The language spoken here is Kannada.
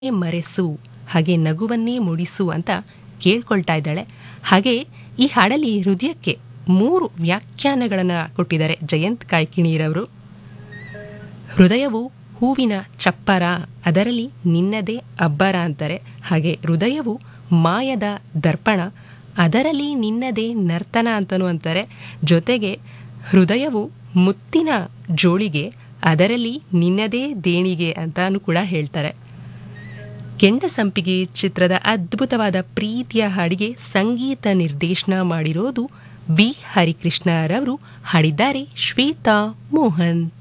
ಮರೆಸು ಹಾಗೆ ನಗುವನ್ನೇ ಮೂಡಿಸು ಅಂತ ಕೇಳ್ಕೊಳ್ತಾ ಇದ್ದಾಳೆ ಹಾಗೆ ಈ ಹಾಡಲ್ಲಿ ಹೃದಯಕ್ಕೆ ಮೂರು ವ್ಯಾಖ್ಯಾನಗಳನ್ನು ಕೊಟ್ಟಿದ್ದಾರೆ ಜಯಂತ್ ಕಾಯ್ಕಿಣಿರವರು ಹೃದಯವು ಹೂವಿನ ಚಪ್ಪರ ಅದರಲ್ಲಿ ನಿನ್ನದೇ ಅಬ್ಬರ ಅಂತಾರೆ ಹಾಗೆ ಹೃದಯವು ಮಾಯದ ದರ್ಪಣ ಅದರಲ್ಲಿ ನಿನ್ನದೇ ನರ್ತನ ಅಂತಲೂ ಅಂತಾರೆ ಜೊತೆಗೆ ಹೃದಯವು ಮುತ್ತಿನ ಜೋಳಿಗೆ ಅದರಲ್ಲಿ ನಿನ್ನದೇ ದೇಣಿಗೆ ಅಂತಾನು ಕೂಡ ಹೇಳ್ತಾರೆ ಕೆಂಡ ಸಂಪಿಗೆ ಚಿತ್ರದ ಅದ್ಭುತವಾದ ಪ್ರೀತಿಯ ಹಾಡಿಗೆ ಸಂಗೀತ ನಿರ್ದೇಶನ ಮಾಡಿರೋದು ಬಿ ಹರಿಕೃಷ್ಣರವರು ಹಾಡಿದ್ದಾರೆ ಶ್ವೇತಾ ಮೋಹನ್